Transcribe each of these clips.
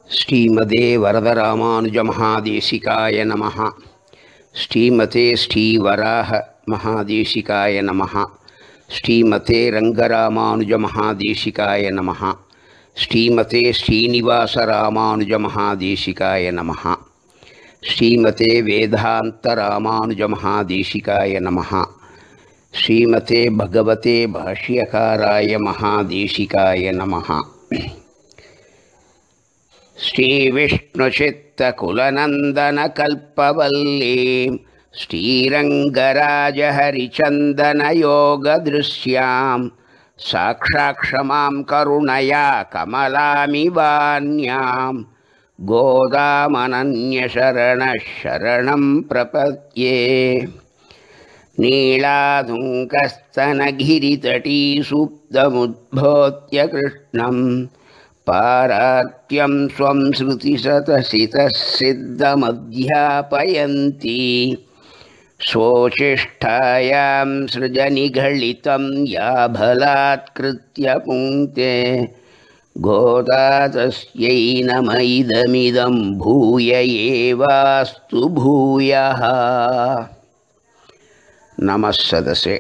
ஸ்ரீமதே வரதராமானுஜமகாதேசிகாய நமः ஸ்ரீமதே ஸ்ரீவராக மகாதேசிகாய நமः ஸ்ரீமதே ரங்கராமானுஜமகாதேசிகாய நமः ஸ்ரீமதே ஸ்ரீனிவாசராமானுஜமகாதேசிகாய நமः ஸ்ரீமதே வேதாந்தராமானுஜமகாதேசிகாய நமः ஸ்ரீமதே பகவதே பாஷ்யகாராய மகாதேசிகாய நமः श्रीविष्णुचित्तकुलनन्दनकल्पवल्लीं श्रीरङ्गराजहरिचन्दनयोगदृश्यां साक्षाक्षमां करुणया कमलामिवान्यां गोदामनन्यशरणः शरणं प्रपद्ये नीलाधुङ्कस्तनगिरितटीसुप्तमुद्भोत्य कृष्णम् पारात्यं स्वं श्रुतिशतसितः सिद्धमध्यापयन्ती स्वोचिष्ठायां सृजनिघलितं याभलात्कृत्य पुङ्क्ते गोदा तस्यै नम इदमिदं भूय एवास्तु भूयः नमः सदसे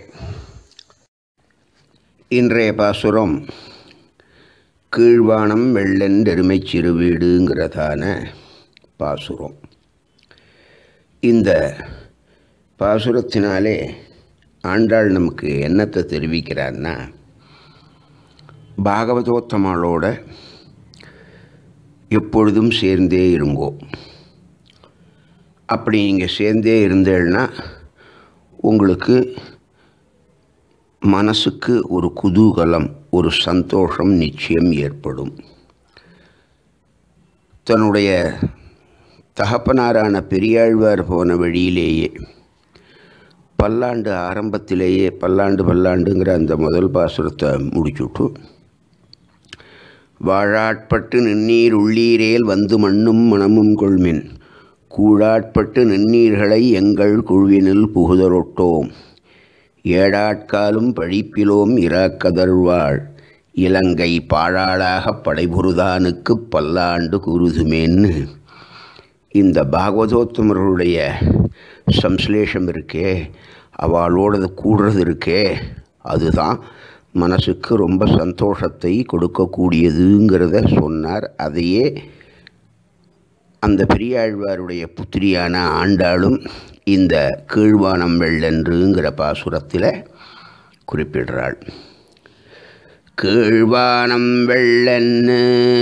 இன்றைய பாசுரம் கீழ்வானம் வெள்ளென்றெருமை சிறுவீடுங்கிறதான பாசுரம் இந்த பாசுரத்தினாலே ஆண்டாள் நமக்கு என்னத்தை தெரிவிக்கிறான்னா பாகவதோத்தமாளோட எப்பொழுதும் சேர்ந்தே இருங்கோ அப்படி நீங்கள் சேர்ந்தே இருந்தேன்னா உங்களுக்கு மனசுக்கு ஒரு குதூகலம் ஒரு சந்தோஷம் நிச்சயம் ஏற்படும் தன்னுடைய தகப்பனாரான பெரியாழ்வார் போன வழியிலேயே பல்லாண்டு ஆரம்பத்திலேயே பல்லாண்டு பல்லாண்டுங்கிற அந்த முதல் பாசுரத்தை முடிச்சுட்டு வாழாட்பட்டு நின்னீர் உள்ளீரேல் வந்து மண்ணும் மனமும் கொள்மின் கூழாட்பட்டு நின்னீர்களை எங்கள் குழுவினில் புகுதலொட்டோம் ஏடாட்காலும் பழிப்பிலோம் இராக்கதர்வாள் இலங்கை பாழாளாக படைபுருதானுக்கு பல்லாண்டு குருதுமேன்னு இந்த பாகவதோத்தமர்களுடைய சம்ஸ்லேஷம் இருக்கே அவளோடது கூடுறது இருக்கே அதுதான் மனசுக்கு ரொம்ப சந்தோஷத்தை கொடுக்கக்கூடியதுங்கிறத சொன்னார் அதையே அந்த பெரியாழ்வாருடைய புத்திரியான ஆண்டாளும் இந்த கீழ்வானம் வெள்ளென்றுங்கிற பாசுரத்தில் குறிப்பிடுறாள் கீழ்வானம் வெள்ளன்னு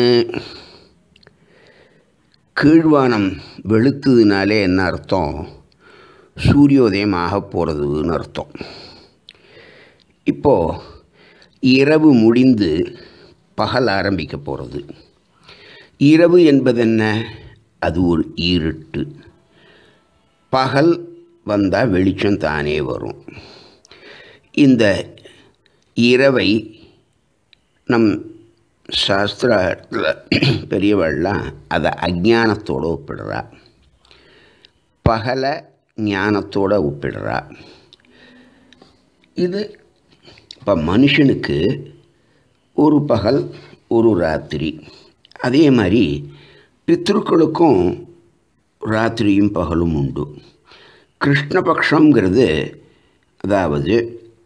கீழ்வானம் வெளுத்ததுனாலே என்ன அர்த்தம் சூரியோதயம் ஆக போகிறதுன்னு அர்த்தம் இப்போது இரவு முடிந்து பகல் ஆரம்பிக்க போகிறது இரவு என்பது என்ன அது ஒரு ஈருட்டு பகல் வந்தால் வெளிச்சம் தானே வரும் இந்த இரவை நம் சாஸ்திரத்தில் பெரியவள்லாம் அதை அஜானத்தோடு ஒப்பிடுறா பகலை ஞானத்தோடு ஒப்பிடுறா இது இப்போ மனுஷனுக்கு ஒரு பகல் ஒரு ராத்திரி அதே மாதிரி பித்ருக்களுக்கும் ராத்திரியும் பகலும் உண்டு கிருஷ்ணபக்ஷங்கிறது அதாவது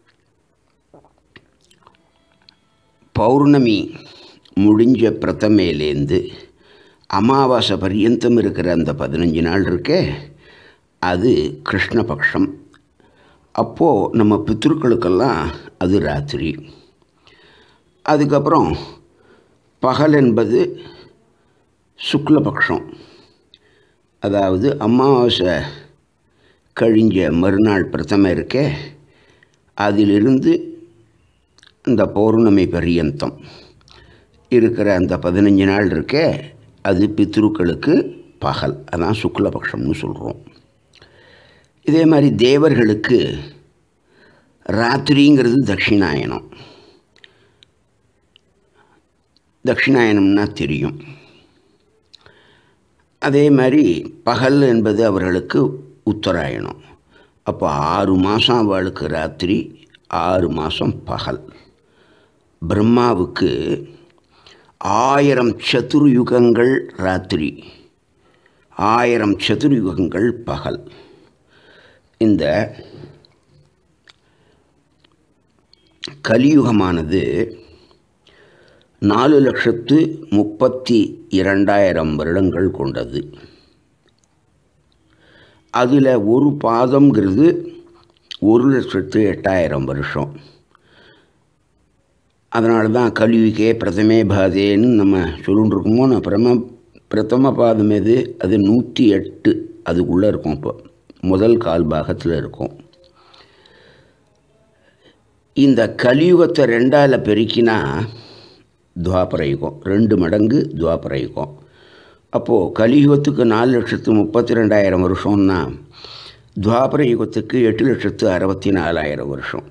பௌர்ணமி முடிஞ்ச பிரதமேலேருந்து அமாவாசை பர்யந்தம் இருக்கிற அந்த பதினஞ்சு நாள் இருக்கே அது கிருஷ்ணபக்ஷம் அப்போது நம்ம பித்ருக்களுக்கெல்லாம் அது ராத்திரி அதுக்கப்புறம் பகல் என்பது சுக்லபக்ஷம் அதாவது அமாவாசை கழிஞ்ச மறுநாள் பிரதம இருக்கே அதிலிருந்து இந்த பௌர்ணமி பரியந்தம் இருக்கிற அந்த பதினஞ்சு நாள் இருக்கே அது பித்ருக்களுக்கு பகல் அதான் சுக்லபக்ஷம்னு சொல்கிறோம் இதே மாதிரி தேவர்களுக்கு ராத்திரிங்கிறது தட்சிணாயனம் தட்சிணாயனம்னா தெரியும் அதே மாதிரி பகல் என்பது அவர்களுக்கு உத்தராயணம் அப்போ ஆறு மாதம் அவளுக்கு ராத்திரி ஆறு மாதம் பகல் பிரம்மாவுக்கு ஆயிரம் சதுர்யுகங்கள் ராத்திரி ஆயிரம் சதுர்யுகங்கள் பகல் இந்த கலியுகமானது நாலு லட்சத்து முப்பத்தி இரண்டாயிரம் வருடங்கள் கொண்டது அதில் ஒரு பாதம்ங்கிறது ஒரு லட்சத்து எட்டாயிரம் வருஷம் அதனால தான் கலியுகே பிரதமே பாதேன்னு நம்ம சொல்லிட்டு இருக்கோமோ நான் பிரம பிரதம பாதம் எது அது நூற்றி எட்டு அதுக்குள்ளே இருக்கும் இப்போ முதல் கால் பாகத்தில் இருக்கும் இந்த கலியுகத்தை ரெண்டால் பெருக்கினா துவாபர யுகம் ரெண்டு மடங்கு துவாபர யுகம் அப்போது கலியுகத்துக்கு நாலு லட்சத்து முப்பத்தி ரெண்டாயிரம் வருஷம்னா துவாபர யுகத்துக்கு எட்டு லட்சத்து அறுபத்தி நாலாயிரம் வருஷம்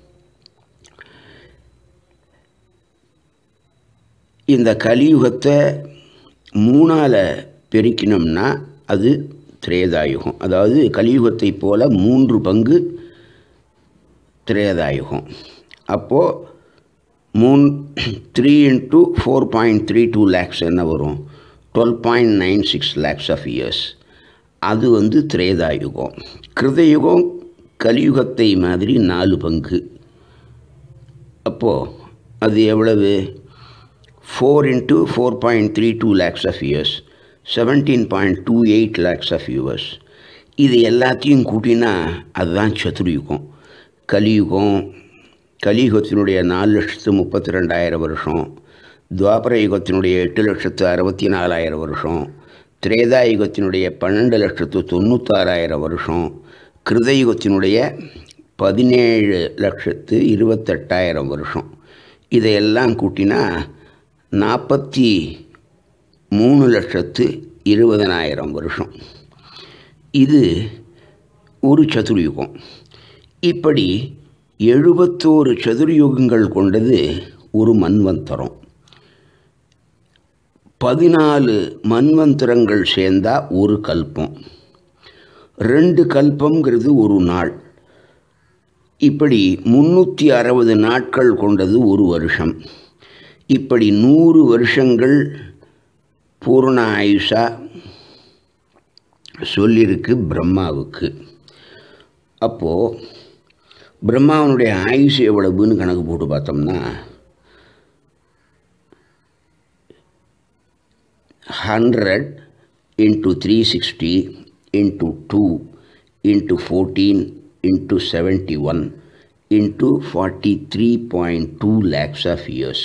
இந்த கலியுகத்தை மூணால் பெருக்கினோம்னா அது திரேதாயுகம் அதாவது கலியுகத்தை போல மூன்று பங்கு திரேதாயுகம் அப்போது மூன் three into four point three two lakhs என்ன வரும் twelve point nine six lakhs of years அது வந்து திரேதாயுகம் கிருதயுகம் கலியுகத்தை மாதிரி நாலு பங்கு அப்போது அது எவ்வளவு four into four point three two lakhs of years seventeen point two eight lakhs of years இது எல்லாத்தையும் கூட்டினா அதுதான் சதுர்யுகம் கலியுகம் கலியுகத்தினுடைய நாலு லட்சத்து முப்பத்தி ரெண்டாயிரம் வருஷம் துவாபர யுகத்தினுடைய எட்டு லட்சத்து அறுபத்தி நாலாயிரம் வருஷம் திரேதா யுகத்தினுடைய பன்னெண்டு லட்சத்து தொண்ணூத்தாறாயிரம் வருஷம் கிருதயுகத்தினுடைய பதினேழு லட்சத்து இருபத்தெட்டாயிரம் வருஷம் இதையெல்லாம் கூட்டினா நாற்பத்தி மூணு லட்சத்து இருபதனாயிரம் வருஷம் இது ஒரு சதுர்யுகம் இப்படி எழுபத்தோரு சதுர்யுகங்கள் கொண்டது ஒரு மன்வந்தரம் பதினாலு மன்வந்தரங்கள் சேர்ந்தா ஒரு கல்பம் ரெண்டு கல்பங்கிறது ஒரு நாள் இப்படி முந்நூற்றி அறுபது நாட்கள் கொண்டது ஒரு வருஷம் இப்படி நூறு வருஷங்கள் பூர்ண ஆயுஷா சொல்லியிருக்கு பிரம்மாவுக்கு அப்போது பிரம்மாவனுடைய ஆயுஷ் எவ்வளவுன்னு கணக்கு போட்டு பார்த்தோம்னா hundred into three sixty into two into fourteen into seventy one into forty three point two lakhs of years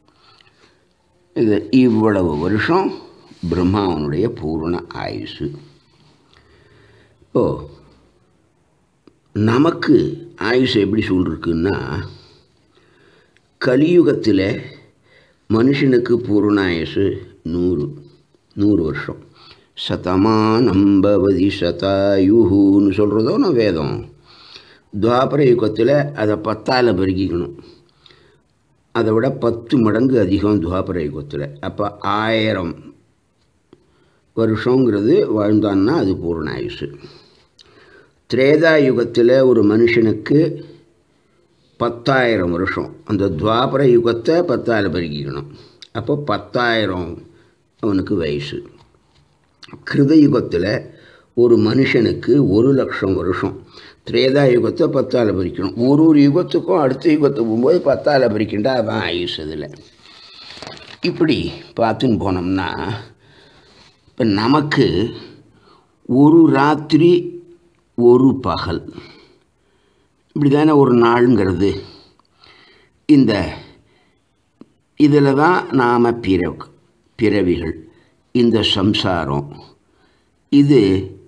இது இவ்வளவு வருஷம் பிரம்மாவனுடைய பூர்ண ஆயுசு இப்போது நமக்கு ஆயுஷ் எப்படி சொல்லிருக்குன்னா கலியுகத்தில் மனுஷனுக்கு பூர்ண ஆயுசு நூறு நூறு வருஷம் சதமானம்பவதி சதாயுன்னு சொல்கிறதோ நான் வேதம் துவாபர யுகத்தில் அதை பத்தால் பெருக்கிக்கணும் அதை விட பத்து மடங்கு அதிகம் துவாபர யுகத்தில் அப்போ ஆயிரம் வருஷங்கிறது வாழ்ந்தான்னா அது பூர்ண ஆயுசு திரேதா யுகத்தில் ஒரு மனுஷனுக்கு பத்தாயிரம் வருஷம் அந்த துவாபர யுகத்தை பத்தால் பெருக்கிக்கணும் அப்போ பத்தாயிரம் அவனுக்கு வயசு கிருத யுகத்தில் ஒரு மனுஷனுக்கு ஒரு லட்சம் வருஷம் திரேதா யுகத்தை பத்தால் பிரிக்கணும் ஒரு ஒரு யுகத்துக்கும் அடுத்த யுகத்துக்கு போகும்போது பத்தால் பிரிக்கின்றா அதான் ஆயுஷ் இதில் இப்படி பார்த்துன்னு போனோம்னா இப்போ நமக்கு ஒரு ராத்திரி ஒரு பகல் இப்படி தானே ஒரு நாளுங்கிறது இந்த இதில் தான் நாம் பிற பிறவிகள் இந்த சம்சாரம் இது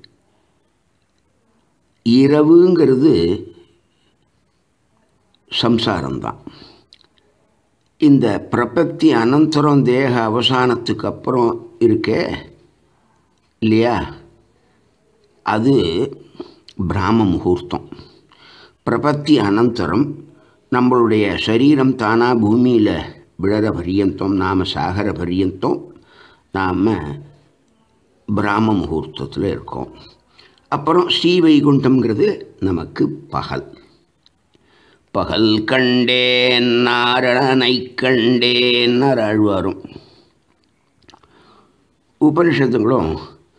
இரவுங்கிறது சம்சாரம்தான் இந்த பிரபத்தி அனந்தரம் தேக அவசானத்துக்கு அப்புறம் இருக்கே இல்லையா அது பிராம முகூர்த்தம் பிரபத்தி அனந்தரம் நம்மளுடைய சரீரம் தானாக பூமியில் விழற பரியந்தம் நாம் சாகர பரியந்தம் நாம் பிராம முகூர்த்தத்தில் இருக்கோம் அப்புறம் ஸ்ரீ வைகுண்டம்ங்கிறது நமக்கு பகல் பகல் கண்டேன் நாரணனை கண்டேன் ஆழ்வாரும் உபனிஷத்துங்களும்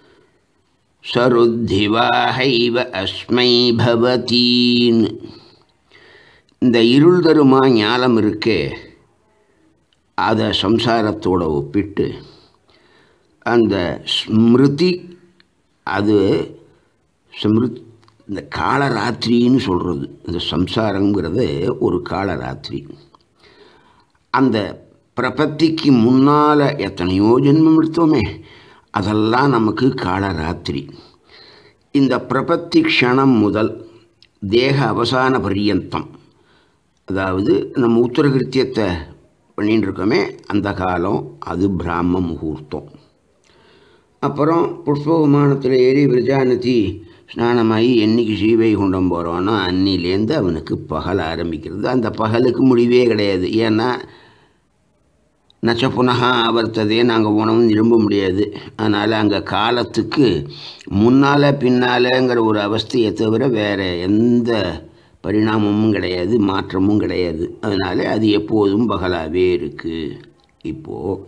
சருத்திவாஹைவ அஸ்மை பவதீன்னு இந்த இருள் தருமா ஞானம் இருக்கே அதை சம்சாரத்தோட ஒப்பிட்டு அந்த ஸ்மிருதி அது ஸ்மிருத் இந்த காலராத்திரின்னு சொல்கிறது இந்த சம்சாரங்கிறது ஒரு காலராத்திரி அந்த பிரபத்திக்கு முன்னால் எத்தனையோ ஜென்மம் எடுத்தோமே அதெல்லாம் நமக்கு காலராத்திரி இந்த பிரபத்தி க்ஷணம் முதல் தேக அவசான பரியந்தம் அதாவது நம்ம உத்தரகிருத்தியத்தை பண்ணிட்டு இருக்கோமே அந்த காலம் அது பிராம முகூர்த்தம் அப்புறம் புஷ்ப விமானத்தில் ஏறி விரஜாநதி ஸ்நானமாகி என்னைக்கு ஸ்ரீவைகுண்டம் போகிறோன்னா அன்னிலேருந்து அவனுக்கு பகல் ஆரம்பிக்கிறது அந்த பகலுக்கு முடிவே கிடையாது ஏன்னா நச்ச புனகா ஆவர்த்ததே நாங்கள் உணவும் திரும்ப முடியாது அதனால் அங்கே காலத்துக்கு முன்னால் பின்னாலங்கிற ஒரு அவஸ்தையை தவிர வேறு எந்த பரிணாமமும் கிடையாது மாற்றமும் கிடையாது அதனால் அது எப்போதும் பகலாகவே இருக்குது இப்போது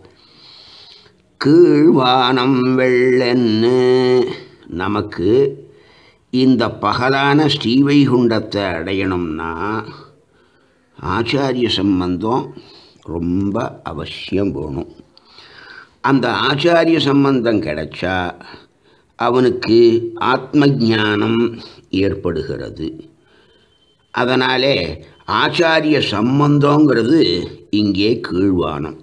கீழ்வானம் வெள்ளன்னு நமக்கு இந்த பகலான ஸ்ரீவைகுண்டத்தை அடையணும்னா ஆச்சாரிய சம்பந்தம் ரொம்ப அவசியம் வேணும் அந்த ஆச்சாரிய சம்பந்தம் கிடைச்சா அவனுக்கு ஆத்ம ஞானம் ஏற்படுகிறது அதனாலே ஆச்சாரிய சம்பந்தங்கிறது இங்கே கீழ்வானம்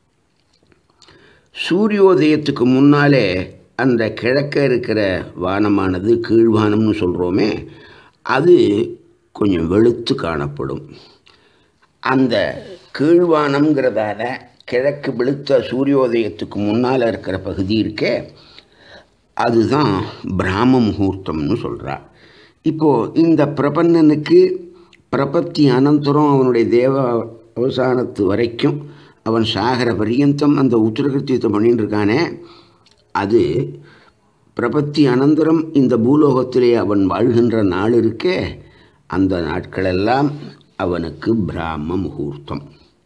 சூரியோதயத்துக்கு முன்னாலே அந்த கிழக்க இருக்கிற வானமானது கீழ்வானம்னு சொல்கிறோமே அது கொஞ்சம் வெளுத்து காணப்படும் அந்த கீழ்வானம்ங்கிறதால கிழக்கு வெளுத்த சூரியோதயத்துக்கு முன்னால் இருக்கிற பகுதி இருக்கே அதுதான் பிராம முகூர்த்தம்னு சொல்கிறா இப்போது இந்த பிரபன்னனுக்கு பிரபத்தி அனந்தரம் அவனுடைய தேவ அவசானத்து வரைக்கும் அவன் சாகர பரியந்தம் அந்த உத்தரகிருத்தியத்தை பண்ணிட்டு இருக்கானே அது பிரபத்தி அனந்தரம் இந்த பூலோகத்திலே அவன் வாழ்கின்ற நாள் இருக்கே அந்த நாட்களெல்லாம் அவனுக்கு பிராம முகூர்த்தம்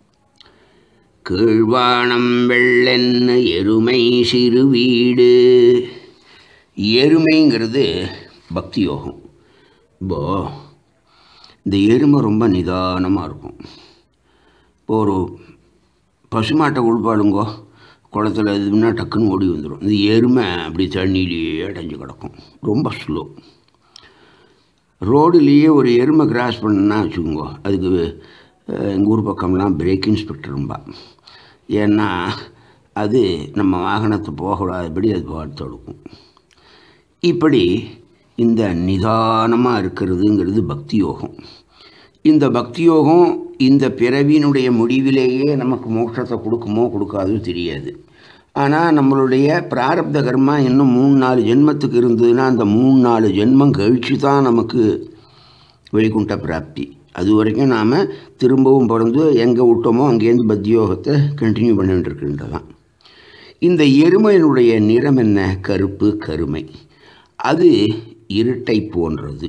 கீழ்வானம் வெள்ளென்னு எருமை சிறு வீடு எருமைங்கிறது பக்தி யோகம் இப்போ இந்த எருமை ரொம்ப நிதானமாக இருக்கும் இப்போ ஒரு பசுமாட்டை உள்பாடுங்கோ குளத்தில் இதுனா டக்குன்னு ஓடி வந்துடும் இந்த எருமை அப்படி தண்ணியிலேயே அடைஞ்சு கிடக்கும் ரொம்ப ஸ்லோ ரோடுலேயே ஒரு எருமை கிராஸ் பண்ணுன்னா வச்சுக்கோங்க அதுக்கு எங்கள் ஊர் பக்கம்லாம் பிரேக் இன்ஸ்பெக்டரும்பா ஏன்னா அது நம்ம வாகனத்தை போகக்கூடாதபடி அது பார்த்து எடுக்கும் இப்படி இந்த நிதானமாக இருக்கிறதுங்கிறது பக்தி யோகம் இந்த பக்தி யோகம் இந்த பிறவியினுடைய முடிவிலேயே நமக்கு மோட்சத்தை கொடுக்குமோ கொடுக்காதோ தெரியாது ஆனால் நம்மளுடைய பிராரப்த கர்மா இன்னும் மூணு நாலு ஜென்மத்துக்கு இருந்ததுன்னா அந்த மூணு நாலு ஜென்மம் கழித்து தான் நமக்கு வைகுண்ட பிராப்தி அது வரைக்கும் நாம் திரும்பவும் பிறந்து எங்கே விட்டோமோ அங்கேருந்து பக்தியோகத்தை கண்டினியூ பண்ணிட்டு இருக்கின்றதான் இந்த எருமையினுடைய நிறம் என்ன கருப்பு கருமை அது இருட்டை போன்றது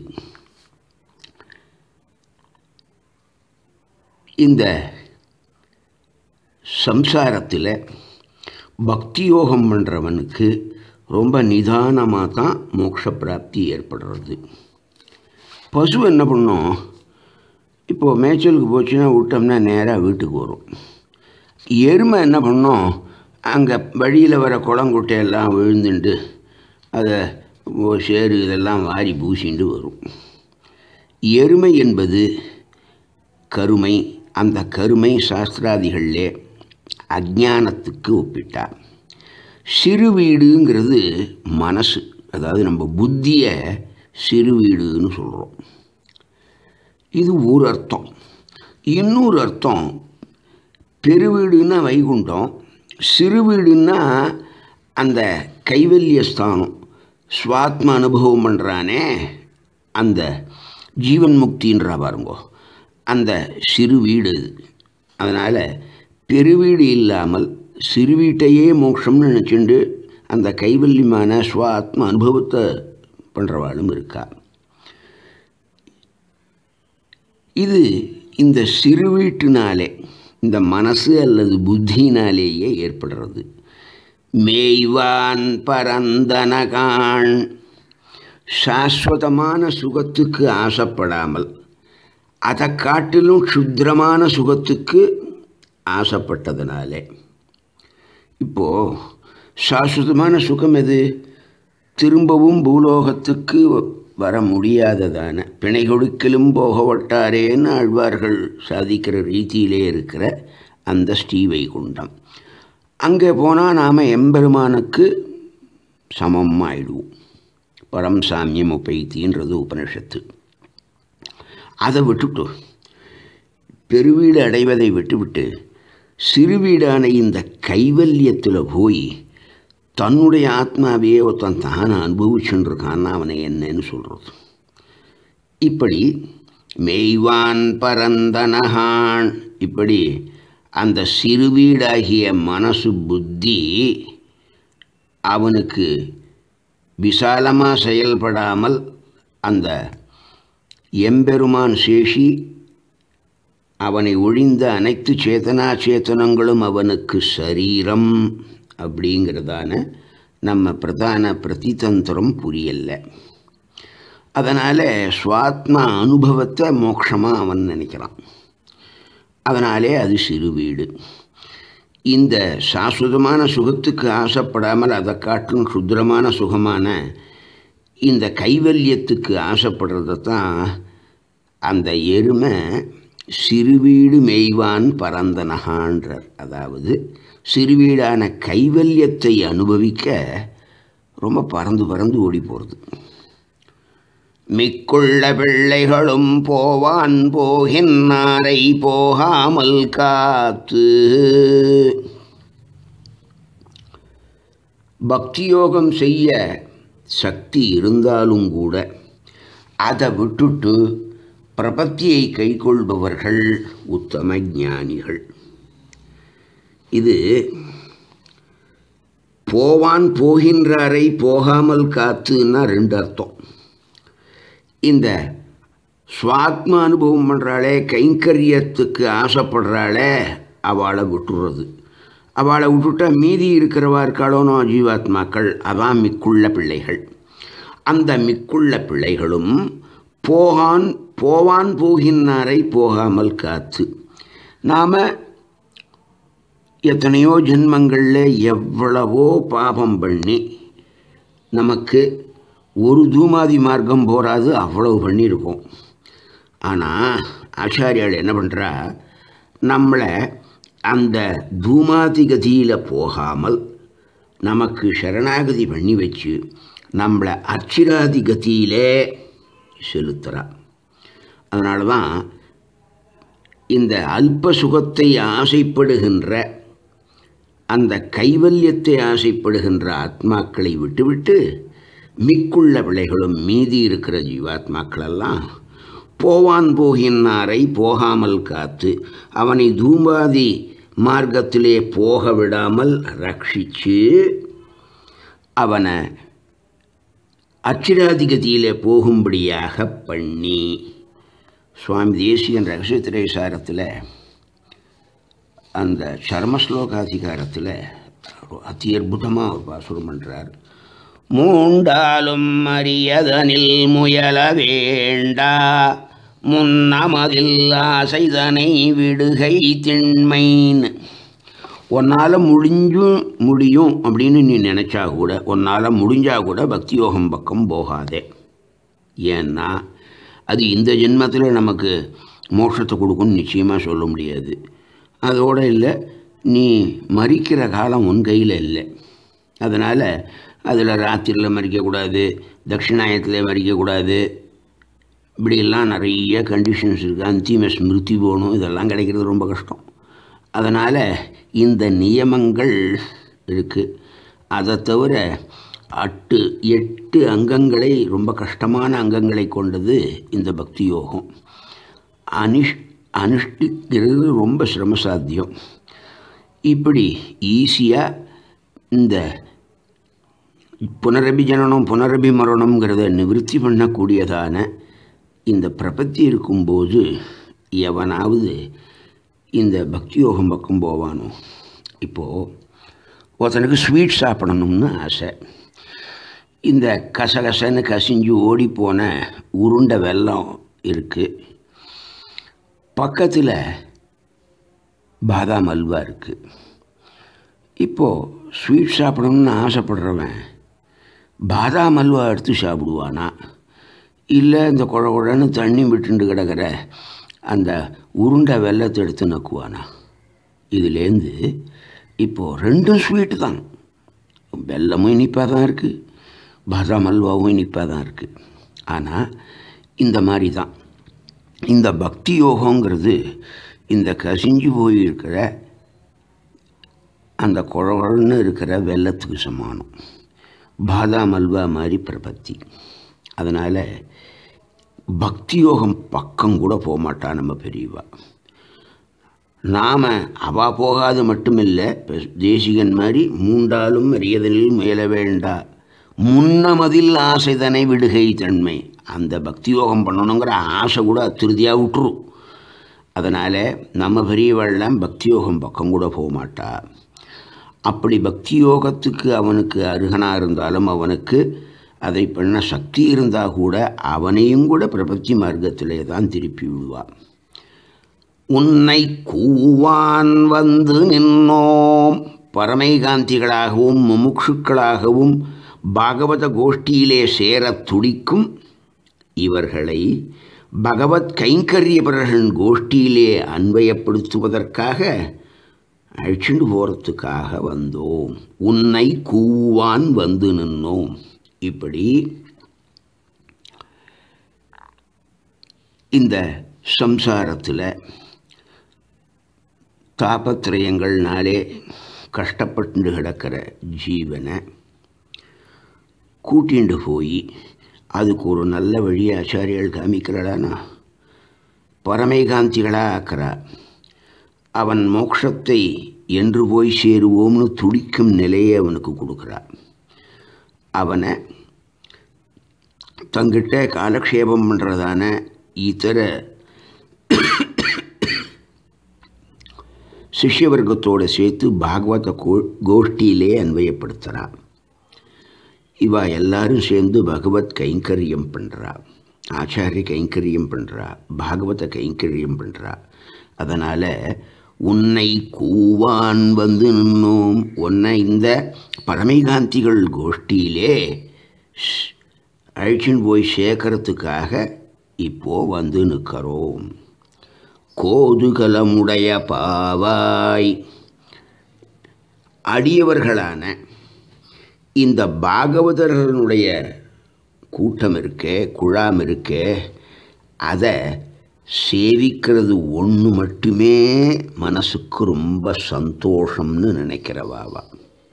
இந்த சம்சாரத்தில் பக்தி யோகம் பண்ணுறவனுக்கு ரொம்ப நிதானமாக தான் மோட்ச பிராப்தி ஏற்படுறது பசு என்ன பண்ணும் இப்போது மேய்ச்சலுக்கு போச்சுன்னா விட்டோம்னா நேராக வீட்டுக்கு வரும் எருமை என்ன பண்ணும் அங்கே வழியில் வர குளங்குட்டையெல்லாம் விழுந்துண்டு அதை சேரு இதெல்லாம் வாரி பூசிண்டு வரும் எருமை என்பது கருமை அந்த கருமை சாஸ்திராதிகளிலே அஜானத்துக்கு ஒப்பிட்டா சிறு வீடுங்கிறது மனசு அதாவது நம்ம புத்தியை சிறு வீடுன்னு சொல்கிறோம் இது ஒரு அர்த்தம் இன்னொரு அர்த்தம் பெருவீடுன்னா வைகுண்டம் சிறு வீடுன்னா அந்த கைவல்ய ஸ்தானம் ஸ்வாத்ம அனுபவம் பண்ணுறானே அந்த ஜீவன் முக்தின்றா பாருங்கோ அந்த சிறு வீடு அது அதனால் பெருவீடு இல்லாமல் சிறு வீட்டையே மோட்சம்னு நினச்சிண்டு அந்த கைவல்யமான ஸ்வாத்ம அனுபவத்தை பண்ணுறவாளும் இருக்கா இது இந்த சிறு வீட்டினாலே இந்த மனசு அல்லது புத்தினாலேயே ஏற்படுறது மேய்வான் பரந்தனகான் சாஸ்வதமான சுகத்துக்கு ஆசைப்படாமல் அதை காட்டிலும் க்ஷுத்ரமான சுகத்துக்கு ஆசைப்பட்டதுனாலே இப்போது சாஸ்வதமான சுகம் எது திரும்பவும் பூலோகத்துக்கு வர முடியாததான பிணை கொடுக்கலும் போக வட்டாரேன்னு ஆழ்வார்கள் சாதிக்கிற ரீதியிலே இருக்கிற அந்த ஸ்ரீவைகுண்டம் அங்கே போனால் நாம் எம்பெருமானுக்கு சமம் ஆயிடுவோம் பரம் சாமியம் உபைத்தின்றது உபனிஷத்து அதை விட்டுட்டு பெருவீடு அடைவதை விட்டுவிட்டு சிறுவீடான இந்த கைவல்யத்தில் போய் தன்னுடைய ஆத்மாவையே ஒருத்தன் தான் அனுபவிச்சுட்டு இருக்கான்னு அவனை என்னன்னு சொல்கிறது இப்படி மெய்வான் பரந்தனகான் இப்படி அந்த சிறுவீடாகிய மனசு புத்தி அவனுக்கு விசாலமாக செயல்படாமல் அந்த எம்பெருமான் சேஷி அவனை ஒழிந்த அனைத்து சேதனா சேத்தனங்களும் அவனுக்கு சரீரம் அப்படிங்கிறதான நம்ம பிரதான பிரதிதந்திரம் புரியல அதனால் சுவாத்மா அனுபவத்தை மோட்சமாக அவன் நினைக்கிறான் அதனாலே அது சிறு வீடு இந்த சாஸ்வதமான சுகத்துக்கு ஆசைப்படாமல் அதை காட்டும் சுத்திரமான சுகமான இந்த கைவல்யத்துக்கு ஆசைப்படுறத தான் அந்த எருமை சிறுவீடு மெய்வான் பரந்தனகான்றார் அதாவது சிறுவீடான கைவல்யத்தை அனுபவிக்க ரொம்ப பறந்து பறந்து ஓடி போகிறது மிக்குள்ள பிள்ளைகளும் போவான் போகின்னாரை போகாமல் காத்து பக்தியோகம் செய்ய சக்தி இருந்தாலும் கூட அதை விட்டுட்டு பிரபத்தியை கைக்கொள்பவர்கள் உத்தம ஞானிகள் இது போவான் போகின்றாரை போகாமல் காத்துன்னா ரெண்டு அர்த்தம் இந்த சுவாத்ம அனுபவம் பண்ணுறாளே கைங்கரியத்துக்கு ஆசைப்படுறாளே அவளை விட்டுறது அவளை விட்டுட்டா மீதி இருக்கிறவா இருக்காளோனோ ஜீவாத்மாக்கள் அதான் மிக்குள்ள பிள்ளைகள் அந்த மிக்குள்ள பிள்ளைகளும் போகான் போவான் போகின்றாரை போகாமல் காத்து நாம் எத்தனையோ ஜென்மங்களில் எவ்வளவோ பாபம் பண்ணி நமக்கு ஒரு தூமாதி மார்க்கம் போகாது அவ்வளவு பண்ணியிருக்கோம் ஆனால் ஆச்சாரியால் என்ன பண்ணுறா நம்மளை அந்த தூமாதி கதியில் போகாமல் நமக்கு சரணாகதி பண்ணி வச்சு நம்மளை அச்சிராதி கதியிலே செலுத்துகிறா அதனால தான் இந்த அல்ப சுகத்தை ஆசைப்படுகின்ற அந்த கைவல்யத்தை ஆசைப்படுகின்ற ஆத்மாக்களை விட்டுவிட்டு மிக்குள்ள பிள்ளைகளும் மீதி இருக்கிற ஜீவாத்மாக்களெல்லாம் போவான் போகின்றாரை போகாமல் காத்து அவனை தூம்பாதி மார்க்கத்திலே போக விடாமல் ரட்சித்து அவனை அச்சிராதிகதியிலே போகும்படியாக பண்ணி சுவாமி தேசியன் ரகசியத்திரை சாரத்தில் அந்த சர்மஸ்லோகாதிகாரத்தில் அதி அற்புதமாக ஒரு பாசுரம் பண்ணுறார் மூண்டாலும் அரியதனில் முயல வேண்டா முன்னமதில் ஆசைதனை விடுகை திண்மைன்னு உன்னால் முடிஞ்சும் முடியும் அப்படின்னு நீ நினச்சா கூட உன்னால் முடிஞ்சா கூட பக்தி யோகம் பக்கம் போகாதே ஏன்னா அது இந்த ஜென்மத்தில் நமக்கு மோட்சத்தை கொடுக்கும்னு நிச்சயமாக சொல்ல முடியாது அதோடு இல்லை நீ மறிக்கிற காலம் உன் கையில் இல்லை அதனால் அதில் ராத்திரியில் மறிக்கக்கூடாது தட்சிணாயத்தில் மறிக்கக்கூடாது இப்படியெல்லாம் நிறைய கண்டிஷன்ஸ் இருக்குது அந்திம ஸ்மிருதி போகணும் இதெல்லாம் கிடைக்கிறது ரொம்ப கஷ்டம் அதனால் இந்த நியமங்கள் இருக்குது அதை தவிர அட்டு எட்டு அங்கங்களை ரொம்ப கஷ்டமான அங்கங்களை கொண்டது இந்த பக்தி யோகம் அனிஷ் அனுஷ்டிக்கிறது ரொம்ப சிரமசாத்தியம் இப்படி ஈஸியாக இந்த புனரபி ஜனனம் புனரபி மரணம்ங்கிறத நிவர்த்தி பண்ணக்கூடியதான இந்த பிரபத்தி இருக்கும்போது எவனாவது இந்த பக்தி யோகம் பக்கம் போவானோ இப்போது ஒருத்தனுக்கு ஸ்வீட் சாப்பிடணும்னு ஆசை இந்த கசகசன்னு கசிஞ்சு ஓடிப்போன உருண்டை வெல்லம் இருக்குது பக்கத்தில் பாதாம் அல்வா இருக்குது இப்போது ஸ்வீட் சாப்பிடணும்னு ஆசைப்படுறவன் பாதாம் அல்வா எடுத்து சாப்பிடுவானா இல்லை இந்த குழ குழன்னு தண்ணி விட்டுண்டு கிடக்கிற அந்த உருண்டை வெள்ளத்தை எடுத்து நக்குவானா இதுலேருந்து இப்போது ரெண்டும் ஸ்வீட்டு தான் வெல்லமும் இனிப்பாக தான் இருக்குது பாதாம் அல்வாவும் இனிப்பாக தான் இருக்குது ஆனால் இந்த மாதிரி தான் இந்த பக்தி யோகங்கிறது இந்த கசிஞ்சு போயிருக்கிற அந்த குழகுழன்னு இருக்கிற வெள்ளத்துக்கு சமானம் பாதாம் அல்வா மாதிரி பிரபத்தி அதனால் பக்தி யோகம் பக்கம் கூட போக மாட்டா நம்ம பெரியவா நாம் அவா போகாது மட்டுமில்லை இப்ப தேசிகன் மாதிரி மூண்டாலும் அறியதலில் முயல வேண்டா முன்னமதில் ஆசைதனை விடுகை தன்மை அந்த பக்தி யோகம் பண்ணணுங்கிற ஆசை கூட திருதியாக விட்டுரும் அதனால் நம்ம பெரியவெல்லாம் பக்தி யோகம் பக்கம் கூட போக மாட்டா அப்படி பக்தி யோகத்துக்கு அவனுக்கு அருகனாக இருந்தாலும் அவனுக்கு அதை பண்ண சக்தி இருந்தால் கூட அவனையும் கூட பிரபத்தி மார்க்கத்திலே தான் திருப்பி விடுவான் உன்னை கூவான் வந்து நின்னோம் பரமைகாந்திகளாகவும் முமுட்சுக்களாகவும் பாகவத கோஷ்டியிலே சேரத் துடிக்கும் இவர்களை பகவத் கைங்கரியபரர்கள் கோஷ்டியிலே அன்வயப்படுத்துவதற்காக அழிச்சுண்டு போகிறதுக்காக வந்தோம் உன்னை கூவான் வந்து நின்னோம் இப்படி இந்த சம்சாரத்தில் தாபத்திரயங்கள்னாலே கஷ்டப்பட்டு கிடக்கிற ஜீவனை கூட்டிண்டு போய் அதுக்கு ஒரு நல்ல வழி ஆச்சாரியால் காமிக்கிறானா பரமைகாந்திகளாக ஆக்கிறா அவன் மோட்சத்தை என்று போய் சேருவோம்னு துடிக்கும் நிலையை அவனுக்கு கொடுக்குறா அவனை தங்கிட்ட காலக்ஷேபம் பண்ணுறதான இதர சிஷ்யவர்க்கத்தோடு சேர்த்து பாகவத கோ கோஷ்டியிலே அன்வயப்படுத்துகிறான் இவா எல்லாரும் சேர்ந்து பகவத் கைங்கரியம் பண்ணுறா ஆச்சாரிய கைங்கரியம் பண்ணுறா பாகவத கைங்கரியம் பண்ணுறா அதனால் உன்னை கூவான் வந்து நின்னோம் உன்னை இந்த பரமைகாந்திகள் கோஷ்டியிலே அழிச்சின்னு போய் சேர்க்கறதுக்காக இப்போ வந்து நிற்கிறோம் கோதுகலமுடைய பாவாய் அடியவர்களான இந்த பாகவதர்களுடைய கூட்டம் இருக்கே குழாம் இருக்கே அதை சேவிக்கிறது ஒன்று மட்டுமே மனசுக்கு ரொம்ப சந்தோஷம்னு நினைக்கிறவாவா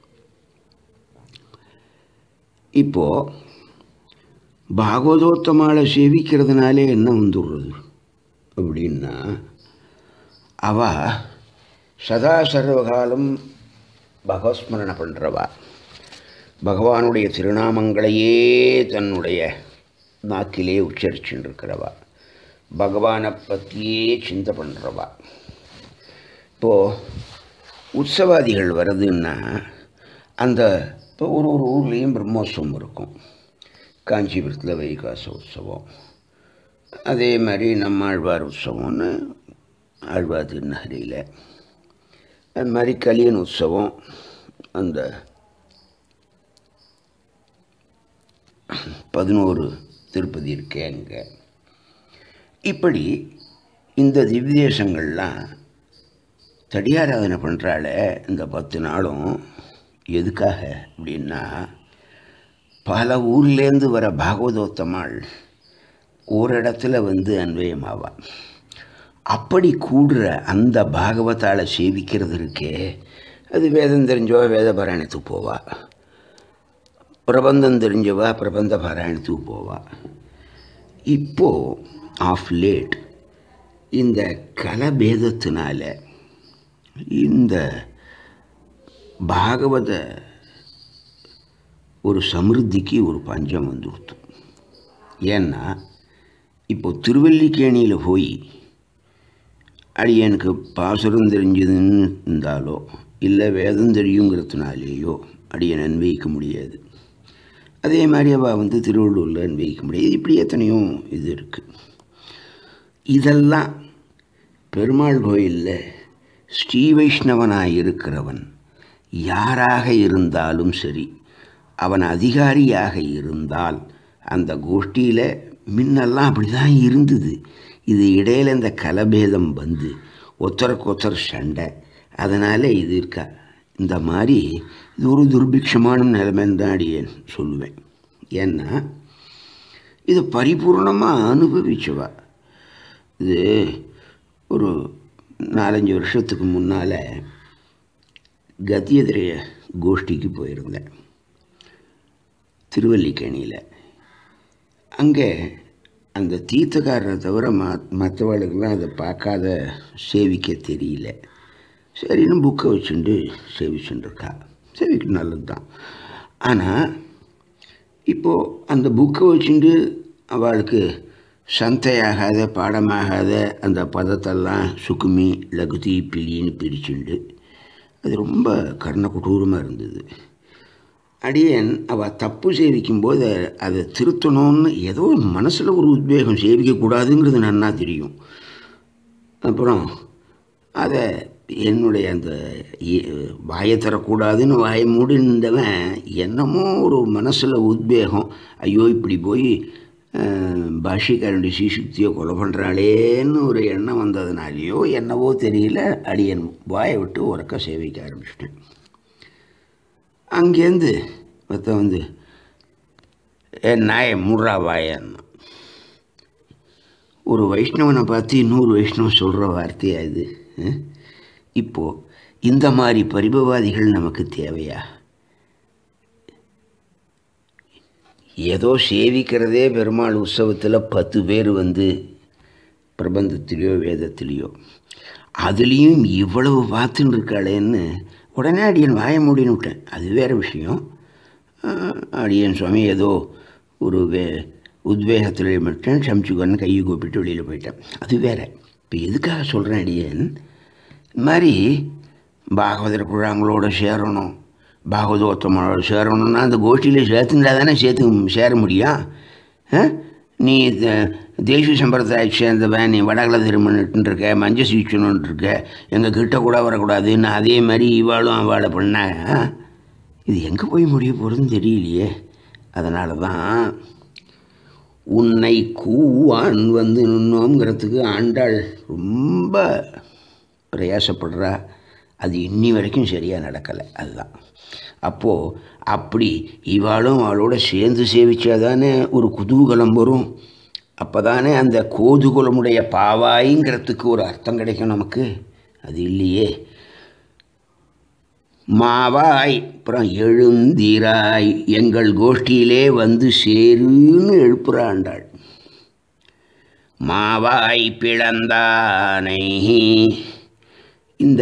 இப்போது பாகவதோத்தமாளை சேவிக்கிறதுனாலே என்ன வந்துடுறது அப்படின்னா அவ சதா சர்வகாலம் பகவஸ்மரணை பண்ணுறவா பகவானுடைய திருநாமங்களையே தன்னுடைய நாக்கிலே உச்சரிச்சுட்டு இருக்கிறவா பகவானை பற்றியே சிந்தை பண்ணுறவா இப்போது உற்சவாதிகள் வருதுன்னா அந்த இப்போ ஒரு ஒரு ஊர்லேயும் பிரம்மோற்சவம் இருக்கும் காஞ்சிபுரத்தில் வைகாச உற்சவம் அதே மாதிரி நம்ம ஆழ்வார் உற்சவம்னு ஆழ்வார் திருநகரியில் அது மாதிரி கலியன் உற்சவம் அந்த பதினோரு திருப்பதி இருக்கே அங்கே இப்படி இந்த திவ்யதேசங்கள்லாம் தடியாராதனை பண்ணுறால இந்த பத்து நாளும் எதுக்காக அப்படின்னா பல ஊர்லேருந்து வர பாகவதோத்தமாள் ஒரு இடத்துல வந்து அன்வயமாவா அப்படி கூடுற அந்த பாகவத்தாளை சேவிக்கிறது இருக்கே அது வேதம் தெரிஞ்சவா வேத பாராயணத்துக்கு போவா பிரபந்தம் தெரிஞ்சவா பிரபந்த பாராயணத்துக்கு போவா இப்போது ஆஃப் லேட் இந்த கலபேதத்தினால இந்த பாகவத ஒரு சமிருத்திக்கு ஒரு பஞ்சம் வந்துடுத்து ஏன்னா இப்போ திருவல்லிக்கேணியில் போய் அடியனுக்கு பாசுரம் தெரிஞ்சதுன்னு இருந்தாலோ இல்லை வேதம் தெரியுங்கிறதுனாலேயோ அடியன் அன்வயிக்க முடியாது அதே மாதிரி அவள் வந்து திருவள்ளூரில் அன்வயிக்க முடியாது இப்படி எத்தனையோ இது இருக்குது இதெல்லாம் பெருமாள் கோயிலில் ஸ்ரீ வைஷ்ணவனாக இருக்கிறவன் யாராக இருந்தாலும் சரி அவன் அதிகாரியாக இருந்தால் அந்த கோஷ்டியில் முன்னெல்லாம் அப்படி தான் இருந்தது இது இடையில இந்த கலபேதம் வந்து ஒருத்தருக்கு ஒருத்தர் சண்டை அதனால் இது இருக்கா இந்த மாதிரி இது ஒரு துர்பிக்ஷமான நிலைமைன்னு தான் அடியேன் சொல்லுவேன் ஏன்னா இது பரிபூர்ணமாக அனுபவிச்சவா இது ஒரு நாலஞ்சு வருஷத்துக்கு முன்னால் கத்தியதிரைய கோஷ்டிக்கு போயிருந்தேன் திருவல்லிக்கேணியில் அங்கே அந்த தீர்த்தக்காரரை தவிர ம மற்றவர்களுக்கெல்லாம் அதை பார்க்காத சேவிக்க தெரியல சரின்னு புக்கை வச்சுட்டு சேவிச்சுட்டுருக்கா சேவிக்க நல்லது தான் ஆனால் இப்போது அந்த புக்கை வச்சுட்டு அவளுக்கு சந்தையாகாத பாடமாகாத அந்த பதத்தெல்லாம் சுக்குமி லகுதி பிலின்னு பிரிச்சுண்டு அது ரொம்ப கர்ண கொடூரமாக இருந்தது அடியேன் அவள் தப்பு சேவிக்கும்போது அதை திருத்தணும்னு ஏதோ மனசில் ஒரு உத்வேகம் சேவிக்கக்கூடாதுங்கிறது நன்னா தெரியும் அப்புறம் அதை என்னுடைய அந்த வாயை தரக்கூடாதுன்னு வாயை மூடிந்தவன் என்னமோ ஒரு மனசில் உத்வேகம் ஐயோ இப்படி போய் பாஷிக்காரனுடைய சீசுக்தியை கொலை பண்ணுறாளேன்னு ஒரு எண்ணம் வந்ததுனாலேயோ என்னவோ தெரியல அடியன் வாயை விட்டு உறக்க சேவிக்க ஆரம்பிச்சிட்டேன் அங்கேருந்து மற்ற வந்து ஏ நாய முட்ரா வாயன்னா ஒரு வைஷ்ணவனை பார்த்து இன்னொரு வைஷ்ணவன் சொல்கிற வார்த்தையா இது இப்போது இந்த மாதிரி பரிபவாதிகள் நமக்கு தேவையா ஏதோ சேவிக்கிறதே பெருமாள் உற்சவத்தில் பத்து பேர் வந்து பிரபந்தத்திலேயோ வேதத்திலேயோ அதுலேயும் இவ்வளவு பார்த்துன்னு இருக்காளேன்னு உடனே அடியன் வாய மூடின்னு விட்டேன் அது வேறு விஷயம் அடியன் சுவாமி ஏதோ ஒரு வே உத்வேகத்தில் மட்டும் சமைச்சுக்கன்னு கையை கூப்பிட்டு வெளியில் போயிட்டேன் அது வேற இப்போ எதுக்காக சொல்கிறேன் அடியன் இது மாதிரி பாகவதர் குழாங்களோட சேரணும் பாகவதோத்தமனோட சேரணும்னா அந்த கோஷ்டியில் சேர்த்துண்டா தானே சேர்த்து சேர முடியும் நீ தேசிய சம்பிரதாய சேர்ந்தவன் நீ வடகல திருமணிட்டு இருக்க மஞ்ச சீச்சணுன்ட்டு இருக்க எங்கள் கிட்ட கூட வரக்கூடாதுன்னு அதே மாதிரி இவாளும் அவளை பண்ணாங்க இது எங்கே போய் முடிய போகிறதுன்னு தெரியலையே அதனால தான் உன்னை கூவான் வந்து நின்னோங்கிறதுக்கு ஆண்டாள் ரொம்ப பிரயாசப்படுறா அது இன்னி வரைக்கும் சரியாக நடக்கலை அதுதான் அப்போது அப்படி இவாளும் அவளோட சேர்ந்து சேவிச்சாதானே ஒரு குதூகலம் வரும் அப்போ தானே அந்த கோதுகுலமுடைய பாவாய்ங்கிறதுக்கு ஒரு அர்த்தம் கிடைக்கும் நமக்கு அது இல்லையே மாவாய் அப்புறம் எழுந்திராய் எங்கள் கோஷ்டியிலே வந்து சேருன்னு எழுப்புறாண்டாள் மாவாய் பிளந்தானை இந்த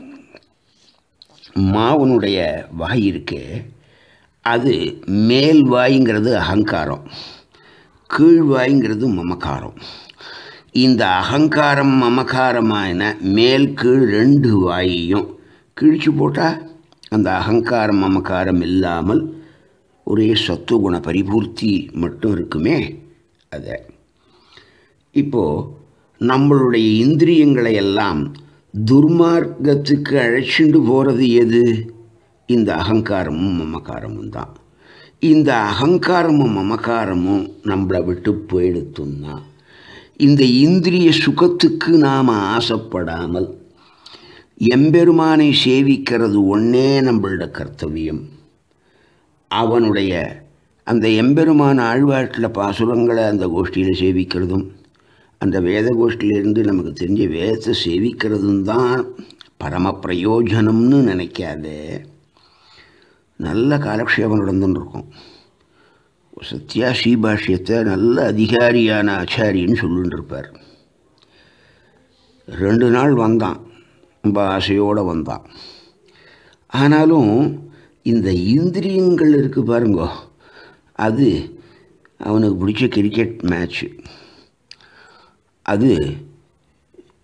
மாவனுடைய வாய் இருக்கு அது மேல் வாய்ங்கிறது அகங்காரம் கீழ் வாய்ங்கிறது மமக்காரம் இந்த அகங்காரம் மமக்காரமான மேல் கீழ் ரெண்டு வாயையும் கிழிச்சு போட்டால் அந்த அகங்காரம் மமக்காரம் இல்லாமல் ஒரே சத்துவகுண பரிபூர்த்தி மட்டும் இருக்குமே அதை இப்போது நம்மளுடைய இந்திரியங்களை எல்லாம் துர்மார்க்கத்துக்கு அழைச்சிண்டு போகிறது எது இந்த அகங்காரமும் மமக்காரமும் தான் இந்த அகங்காரமும் மமக்காரமும் நம்மளை விட்டு போயிடுத்துன்னா இந்த இந்திரிய சுகத்துக்கு நாம் ஆசைப்படாமல் எம்பெருமானை சேவிக்கிறது ஒன்றே நம்மளோட கர்த்தவியம் அவனுடைய அந்த எம்பெருமான ஆழ்வாட்டில் பாசுரங்களை அந்த கோஷ்டியில் சேவிக்கிறதும் அந்த வேத கோஷ்டியிலிருந்து நமக்கு தெரிஞ்ச வேதத்தை சேவிக்கிறதும் தான் பரம பிரயோஜனம்னு நினைக்காதே நல்ல காலக்ஷேபம் நடந்துன்னு இருக்கும் சத்யா ஸ்ரீபாஷ்யத்தை நல்ல அதிகாரியான ஆச்சாரின்னு சொல்லிட்டு இருப்பார் ரெண்டு நாள் வந்தான் ரொம்ப ஆசையோடு வந்தான் ஆனாலும் இந்த இந்திரியங்கள் இருக்குது பாருங்கோ அது அவனுக்கு பிடிச்ச கிரிக்கெட் மேட்ச்சு அது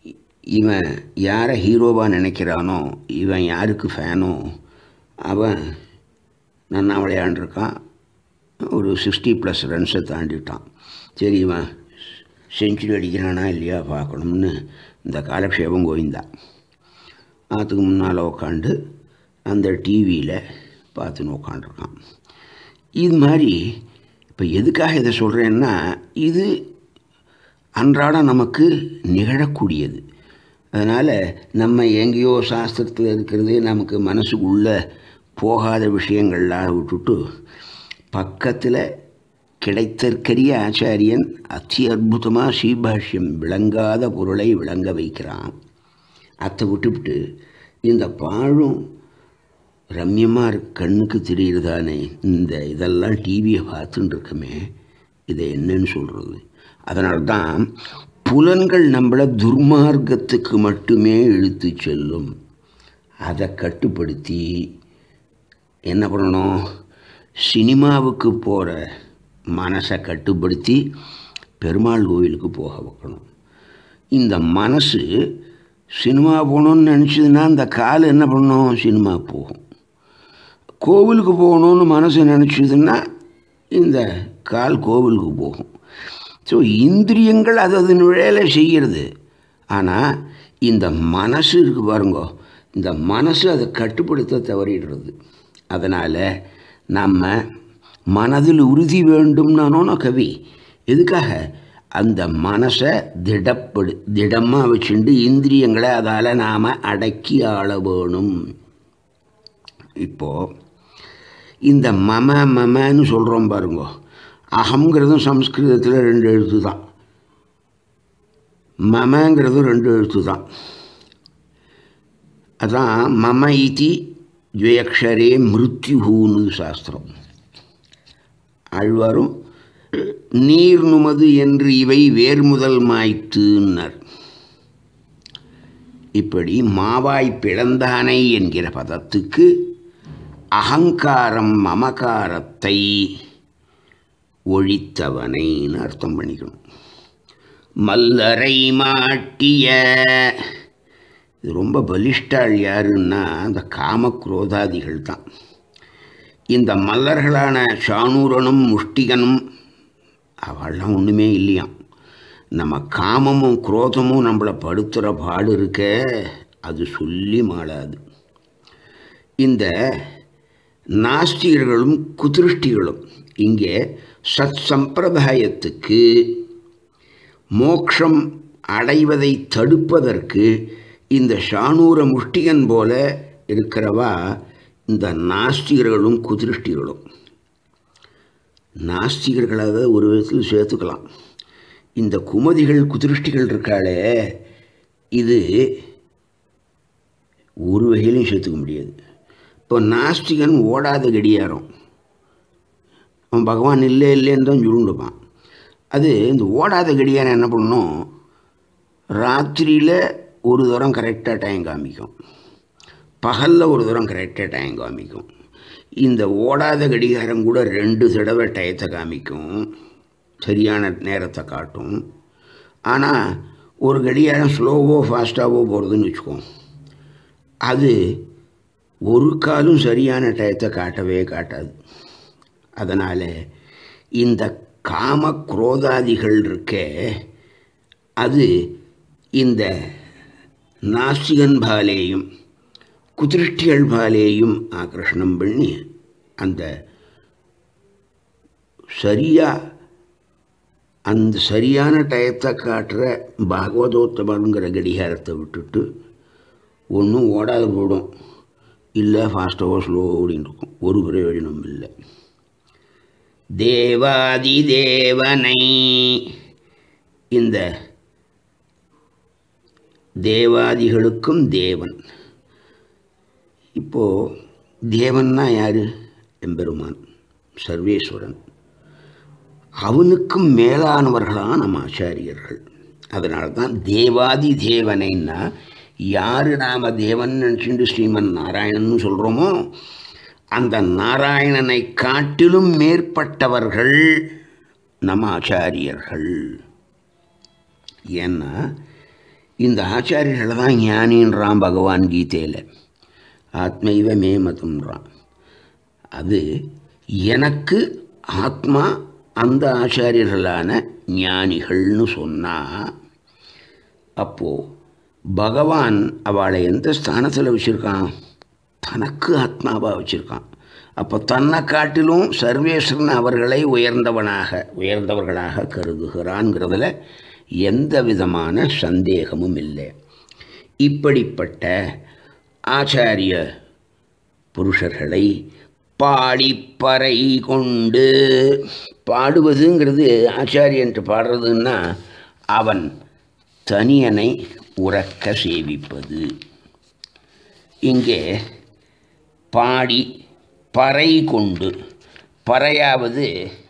இவன் யாரை ஹீரோவாக நினைக்கிறானோ இவன் யாருக்கு ஃபேனோ அவன் நன்னா விளையாண்டுருக்கான் ஒரு சிக்ஸ்டி ப்ளஸ் ரன்ஸை தாண்டிட்டான் சரி இவன் செஞ்சுரி அடிக்கிறானா இல்லையா பார்க்கணும்னு இந்த காலக்ஷேபம் கோவிந்தா அதுக்கு முன்னால் உட்காந்து அந்த டிவியில் பார்த்துன்னு உட்காண்ட்ருக்கான் இது மாதிரி இப்போ எதுக்காக இதை சொல்கிறேன்னா இது அன்றாடம் நமக்கு நிகழக்கூடியது அதனால் நம்ம எங்கேயோ சாஸ்திரத்தில் இருக்கிறது நமக்கு மனசுக்குள்ளே போகாத விஷயங்கள்லாம் விட்டுட்டு பக்கத்தில் கிடைத்தற்கரிய ஆச்சாரியன் அத்தி அற்புதமாக ஸ்ரீபாஷ்யம் விளங்காத பொருளை விளங்க வைக்கிறான் அதை விட்டுவிட்டு இந்த பாழும் ரம்யமாக இருக்கு கண்ணுக்கு தெரியுறதானே இந்த இதெல்லாம் டிவியை பார்த்துட்டு இருக்கமே இதை என்னன்னு சொல்கிறது அதனால தான் புலன்கள் நம்மளை துர்மார்க்கத்துக்கு மட்டுமே இழுத்து செல்லும் அதை கட்டுப்படுத்தி என்ன பண்ணணும் சினிமாவுக்கு போகிற மனசை கட்டுப்படுத்தி பெருமாள் கோவிலுக்கு போக வைக்கணும் இந்த மனசு சினிமா போகணுன்னு நினச்சதுன்னா இந்த கால் என்ன பண்ணும் சினிமா போகும் கோவிலுக்கு போகணுன்னு மனசு நினச்சதுன்னா இந்த கால் கோவிலுக்கு போகும் ஸோ இந்திரியங்கள் அது அதன் வேலை செய்கிறது ஆனால் இந்த மனசு இருக்கு பாருங்கோ இந்த மனசு அதை கட்டுப்படுத்த தவறிடுறது அதனால் நம்ம மனதில் உறுதி வேண்டும்னானோன கவி எதுக்காக அந்த மனசை திடப்படு திடமாக வச்சுண்டு இந்திரியங்களை அதால் நாம் அடக்கி ஆள வேணும் இப்போது இந்த மம மமன்னு சொல்கிறோம் பாருங்கோ அகங்கிறதும் சம்ஸ்கிருதத்தில் ரெண்டு எழுத்து தான் மமங்கிறதும் ரெண்டு எழுத்து தான் அதான் மம இதி துவயக்ஷரே மிருத்யுன்னு சாஸ்திரம் ஆழ்வாரும் நீர் நுமது என்று இவை வேர் முதல் மாய்த்துன்னர் இப்படி மாவாய் பிளந்தானை என்கிற பதத்துக்கு அகங்காரம் மமகாரத்தை ஒழித்தவனைன்னு அர்த்தம் பண்ணிக்கணும் மல்லரை மாட்டிய இது ரொம்ப பலிஷ்டாள் யாருன்னா அந்த காமக்ரோதாதிகள் தான் இந்த மல்லர்களான சாணூரனும் முஷ்டிகனும் அவள்லாம் ஒன்றுமே இல்லையாம் நம்ம காமமும் குரோதமும் நம்மளை படுத்துகிற பாடு இருக்க அது சொல்லி மாளாது இந்த நாஸ்திகர்களும் குதிருஷ்டிகளும் இங்கே சத் சம்பிரதாயத்துக்கு மோக்ஷம் அடைவதை தடுப்பதற்கு இந்த ஷானூர முஷ்டிகன் போல இருக்கிறவா இந்த நாஸ்திகர்களும் குதிருஷ்டிகளும் நாஸ்திகர்களாக ஒரு விதத்தில் சேர்த்துக்கலாம் இந்த குமதிகள் குதிருஷ்டிகள் இருக்காளே இது ஒரு வகையிலையும் சேர்த்துக்க முடியாது இப்போ நாஸ்திகன் ஓடாத கடியாரம் அவன் பகவான் இல்லை இல்லைன்னு தான் சுருண்டுப்பான் அது இந்த ஓடாத கடியாரம் என்ன பண்ணும் ராத்திரியில் ஒரு தரம் கரெக்டாக டைம் காமிக்கும் பகலில் ஒரு தரம் கரெக்டாக டைம் காமிக்கும் இந்த ஓடாத கடிகாரம் கூட ரெண்டு தடவை டயத்தை காமிக்கும் சரியான நேரத்தை காட்டும் ஆனால் ஒரு கடிகாரம் ஸ்லோவோ ஃபாஸ்ட்டாவோ போகிறதுன்னு வச்சுக்கோம் அது ஒரு காலும் சரியான டயத்தை காட்டவே காட்டாது அதனால் இந்த காம குரோதாதிகள் இருக்கே அது இந்த நாஸ்திகன் பாலேயும் குதிருஷ்டிகள் பாலேயும் ஆக்கர்ஷணம் பண்ணி அந்த சரியாக அந்த சரியான டயத்தை காட்டுற பாகவதோத்தமங்கிற கடிகாரத்தை விட்டுட்டு ஒன்றும் ஓடாத போடும் இல்லை ஃபாஸ்ட்டாவோ ஸ்லோ ஓடின்னு இருக்கும் ஒரு பிரயோஜனம் இல்லை தேவாதி தேவனை இந்த தேவாதிகளுக்கும் தேவன் இப்போது தேவன்னா யார் எம்பெருமான் சர்வேஸ்வரன் அவனுக்கும் மேலானவர்களான நம்ம ஆச்சாரியர்கள் அதனால தான் தேவாதி தேவனைன்னா யார் நாம் தேவன் நினச்சிட்டு ஸ்ரீமன் நாராயணன் சொல்கிறோமோ அந்த நாராயணனை காட்டிலும் மேற்பட்டவர்கள் நம்ம ஆச்சாரியர்கள் ஏன்னா இந்த ஆச்சாரியர்களை தான் ஞானின்றான் பகவான் கீதையில் ஆத்மைவ மே மதம்ன்றான் அது எனக்கு ஆத்மா அந்த ஆச்சாரியர்களான ஞானிகள்னு சொன்னால் அப்போது பகவான் அவளை எந்த ஸ்தானத்தில் வச்சுருக்கான் தனக்கு ஆத்மாவாக வச்சுருக்கான் அப்போ தன்னை காட்டிலும் சர்வேஸ்வரன் அவர்களை உயர்ந்தவனாக உயர்ந்தவர்களாக கருதுகிறான்ங்கிறதுல எந்த விதமான சந்தேகமும் இல்லை இப்படிப்பட்ட ஆச்சாரிய புருஷர்களை பாடிப்பறை கொண்டு பாடுவதுங்கிறது ஆச்சாரியன்ட்டு பாடுறதுன்னா அவன் தனியனை உறக்க சேவிப்பது இங்கே பாடி பறை கொண்டு பறையாவது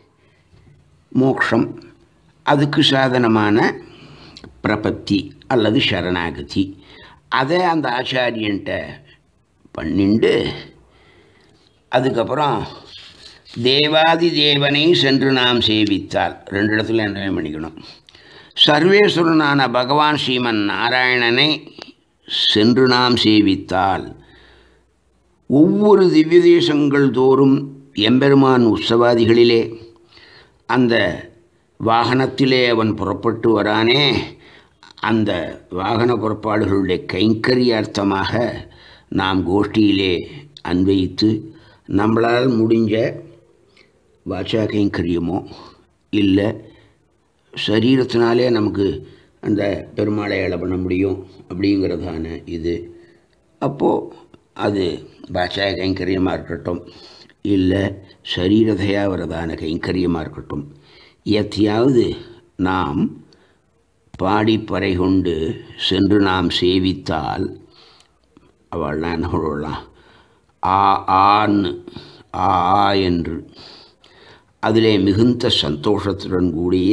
மோக்ஷம் அதுக்கு சாதனமான பிரபத்தி அல்லது சரணாகதி அதை அந்த ஆச்சாரியன்ட்ட பண்ணிண்டு அதுக்கப்புறம் தேவாதி தேவனை சென்று நாம் சேவித்தால் ரெண்டு இடத்துல என்ன பண்ணிக்கணும் சர்வேஸ்வரனான பகவான் ஸ்ரீமன் நாராயணனை சென்று நாம் சேவித்தால் ஒவ்வொரு திவ்ய தேசங்கள் தோறும் எம்பெருமான் உற்சவாதிகளிலே அந்த வாகனத்திலே அவன் புறப்பட்டு வரானே அந்த வாகன புறப்பாடுகளுடைய கைங்கரியார்த்தமாக நாம் கோஷ்டியிலே அன்வயித்து நம்மளால் முடிஞ்ச வாச்சா கைங்கரியமோ இல்லை சரீரத்தினாலே நமக்கு அந்த பெருமாளை இழ பண்ண முடியும் அப்படிங்கிறதான இது அப்போது அது பாச்சா கைங்கரியமாக இருக்கட்டும் இல்லை சரீரதையாகிறதான கைங்கரியமாக இருக்கட்டும் எத்தையாவது நாம் பாடிப்பறை கொண்டு சென்று நாம் சேவித்தால் அவள்லாம் என்ன சொல்லலாம் ஆ ஆன்னு ஆ ஆ என்று அதிலே மிகுந்த சந்தோஷத்துடன் கூடிய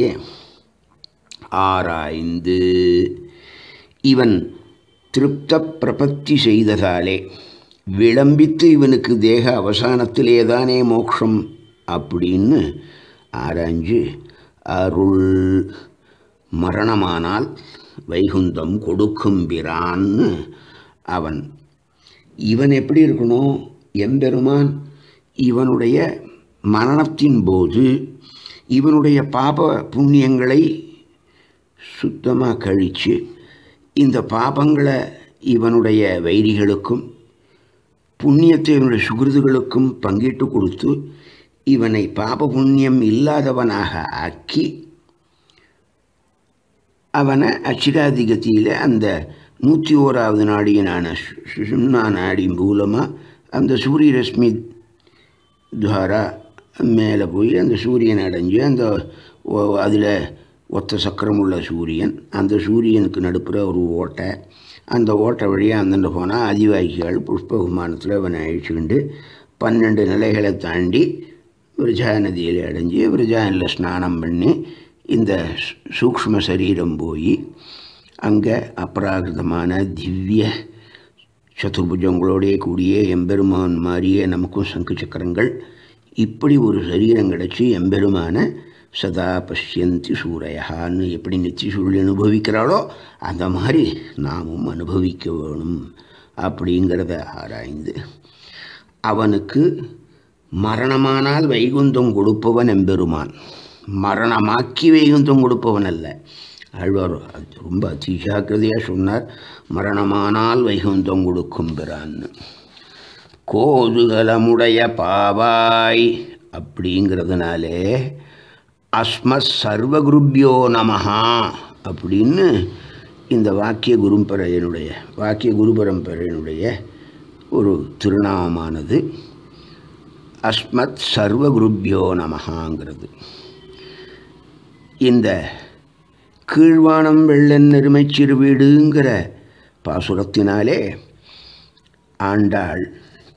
ஆராய்ந்து இவன் திருப்த பிரபத்தி செய்ததாலே விளம்பித்து இவனுக்கு தேக அவசானத்திலே தானே மோட்சம் அப்படின்னு ஆராய்ஞ்சு அருள் மரணமானால் வைகுந்தம் கொடுக்கும் பிரான்னு அவன் இவன் எப்படி இருக்கணும் எம்பெருமான் இவனுடைய மரணத்தின் போது இவனுடைய பாப புண்ணியங்களை சுத்தமாக கழித்து இந்த பாபங்களை இவனுடைய வைரிகளுக்கும் புண்ணியத்தை இவனுடைய சுகிருதுகளுக்கும் பங்கிட்டு கொடுத்து இவனை பாப புண்ணியம் இல்லாதவனாக ஆக்கி அவனை அச்சிராதிகத்தியில் அந்த நூற்றி ஓராவது நாடியனான சுஷும்னா நாடி மூலமாக அந்த சூரிய ரஷ்மி துவாரா மேலே போய் அந்த சூரியன் அடைஞ்சு அந்த அதில் ஒத்த சக்கரம் உள்ள சூரியன் அந்த சூரியனுக்கு நடுப்புற ஒரு ஓட்டை அந்த ஓட்டை வழியாக அந்தண்ட போனால் ஆதிவாசிகள் புஷ்ப விமானத்தில் அவனை அழிச்சுக்கிண்டு பன்னெண்டு நிலைகளை தாண்டி விரஜா நதியில் அடைஞ்சு விரஜானில் ஸ்நானம் பண்ணி இந்த சூக்ஷ்ம சரீரம் போய் அங்கே அபராகிருதமான திவ்ய சதுர்புஜங்களோடைய கூடிய எம்பெருமான் மாதிரியே நமக்கும் சங்கு சக்கரங்கள் இப்படி ஒரு சரீரம் கிடச்சி எம்பெருமான சதா பஷ்யந்தி சூரையான்னு எப்படி நித்திய சூழல் அனுபவிக்கிறாளோ அந்த மாதிரி நாமும் அனுபவிக்க வேணும் அப்படிங்கிறத ஆராய்ந்து அவனுக்கு மரணமானால் வைகுந்தம் கொடுப்பவன் எம்பெருமான் மரணமாக்கி வைகுந்தம் கொடுப்பவன் அல்ல ஆழ்வார் அது ரொம்ப அதிஜாக்கிரதையாக சொன்னார் மரணமானால் வைகுந்தம் கொடுக்கும் பிறான்னு கோதுகலமுடைய பாவாய் அப்படிங்கிறதுனாலே அஸ்மத் சர்வகுருபியோ நமஹா அப்படின்னு இந்த வாக்கிய குரும்பரையனுடைய வாக்கிய குரு பரம்பரையனுடைய ஒரு திருநாமமானது அஸ்மத் சர்வகுருபியோ நமஹாங்கிறது இந்த கீழ்வானம் வெள்ளன் நெருமை சிறுவீடுங்கிற பாசுரத்தினாலே ஆண்டாள்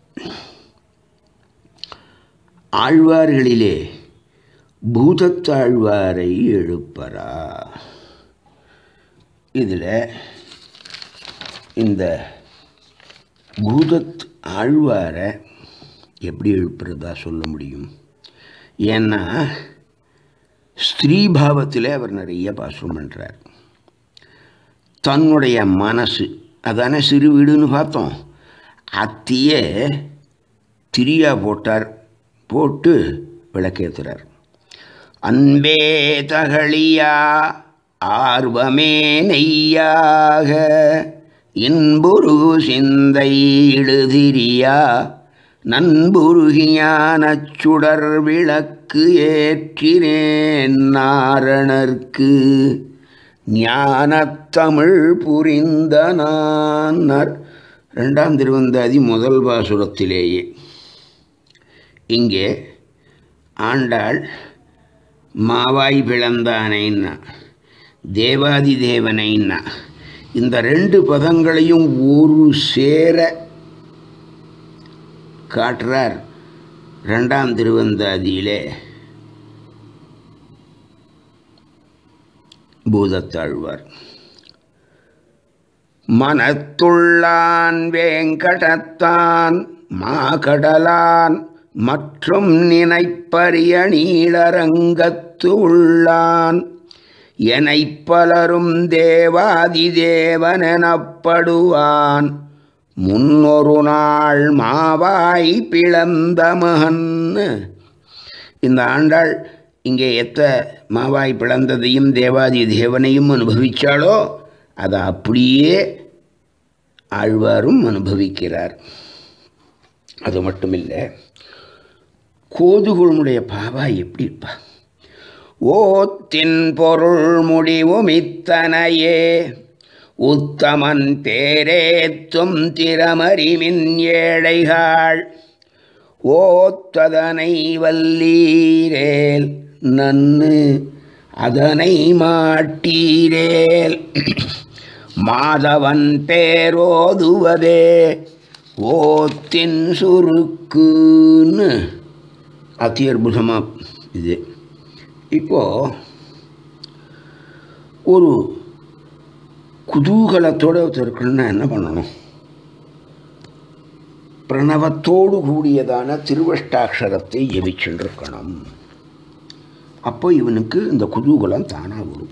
ஆழ்வார்களிலே பூதத்தாழ்வாரை எழுப்பரா இதில் இந்த பூதத் ஆழ்வாரை எப்படி எழுப்புறதா சொல்ல முடியும் ஏன்னா ஸ்திரீபாவத்தில் அவர் நிறைய பாசுரம் பண்ணுறார் தன்னுடைய மனசு அதானே சிறு வீடுன்னு பார்த்தோம் அத்தையே திரியா போட்டார் போட்டு விளக்கேற்றுறார் அன்பே தகழியா ஆர்வமே நெய்யாக இன்புரு சிந்தை இழுதிரியா நண்புருகியானச் சுடர் விளக்கு ஏற்றினேன் நாரணர்க்கு ஞானத்தமிழ் புரிந்த நான்னர் ரெண்டாம் திருவந்தாதி முதல் பாசுரத்திலேயே இங்கே ஆண்டாள் மாவாய் பிளந்தானைன்னா தேவாதி தேவனைன்னா இந்த ரெண்டு பதங்களையும் ஒரு சேர காட்டுறார் ரெண்டாம் திருவந்தாதியிலே பூதத்தாழ்வார் மனத்துள்ளான் வேங்கடத்தான் மாகடலான் மற்றும் நினைப்பரிய நீளரங்கத்து உள்ளான் எனைப் பலரும் தேவாதி தேவனெனப்படுவான் முன்னொரு நாள் மாவாய் பிளந்த மகன் இந்த ஆண்டாள் இங்கே எத்த மாவாய் பிளந்ததையும் தேவாதி தேவனையும் அனுபவிச்சாளோ அதை அப்படியே ஆழ்வாரும் அனுபவிக்கிறார் அது மட்டும் இல்லை கோதுகுழனுடைய பாவா எப்படி இருப்பா ஓத்தின் பொருள் முடிவும் இத்தனையே உத்தமன் பேரேத்தும் திறமறிமின் ஏழைகாள் ஓத்ததனை வல்லீரேல் நன்னு அதனை மாட்டீரேல் மாதவன் பேரோதுவதே ஓத்தின் சுருக்குன்னு அதி அற்புதமாக இது இப்போது ஒரு குதூகலத்தோடு இருக்கணும்னா என்ன பண்ணணும் பிரணவத்தோடு கூடியதான திருவஷ்டாட்சரத்தை ஜெபிச்சுருக்கணும் அப்போ இவனுக்கு இந்த குதூகலம் தானாக வரும்